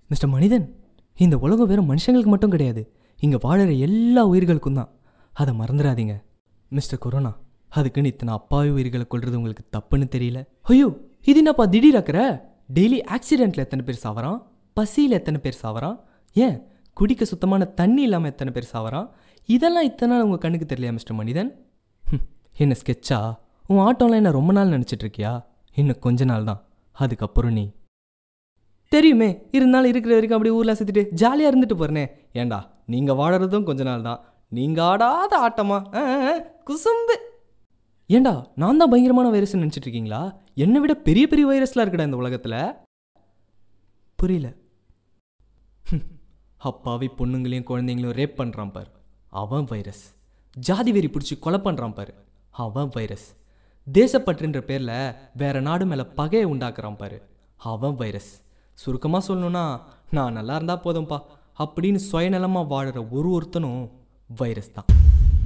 mister மனிதன் இந்த உலகம் வெறும் மனுஷங்களுக்கு மட்டும் கிடையாது இங்கே வாழற எல்லா உயிர்களுக்கும் தான் அதை மறந்துடாதீங்க மிஸ்டர் கொரோனா அதுக்குன்னு இத்தனை அப்பாவி உயிர்களை கொள்றது உங்களுக்கு தப்புன்னு தெரியல ஐயோ இது என்னப்பா திடீராக்குற டெய்லி ஆக்சிடெண்ட்டில் எத்தனை பேர் சாவறான் பசியில் எத்தனை பேர் சாவறான் ஏன் குடிக்க சுத்தமான தண்ணி இல்லாமல் எத்தனை பேர் சாவறான் இதெல்லாம் இத்தனை நாள் உங்கள் கண்ணுக்கு தெரியலையா மிஸ்டர் மனிதன் ஹம், என்ன ஸ்கெட்சா உன் ஆட்டோலாம் என்ன ரொம்ப நாள் நினச்சிட்டு இருக்கியா இன்னும் கொஞ்ச நாள் தான் அதுக்கப்புறம் நீ தெரியுமே இருந்தாலும் இருக்கிற வரைக்கும் அப்படியே ஊரில் சுற்றிட்டு ஜாலியாக இருந்துட்டு போகிறனே ஏண்டா நீங்கள் வாழறதும் கொஞ்ச நாள் தான் நீங்கள் ஆடாத ஆட்டமா ஆ, ஆ, ஆ, குசும்பு ஏண்டா நான் தான் பயங்கரமான வைரஸ்னு நினச்சிட்டு இருக்கீங்களா என்னை விட பெரிய பெரிய வைரஸ்லாம் இருக்குடா இந்த உலகத்தில் புரியல ஹம், அப்பாவி பொண்ணுங்களையும் குழந்தைங்களையும் ரேப் பண்ணுறான் பாரு அவன் வைரஸ் ஜாதி வெறி பிடிச்சி கொலை பண்ணுறான் பாரு அவன் வைரஸ் தேசப்பற்றுன்ற பேரில் வேற நாடு மேலே பகையை உண்டாக்குறான் பாரு அவன் வைரஸ் சுருக்கமாக சொல்லணும்னா நான் நல்லா இருந்தால் போதும்ப்பா அப்படின்னு சுயநலமாக வாழுற ஒரு ஒருத்தனும் வைரஸ் தான்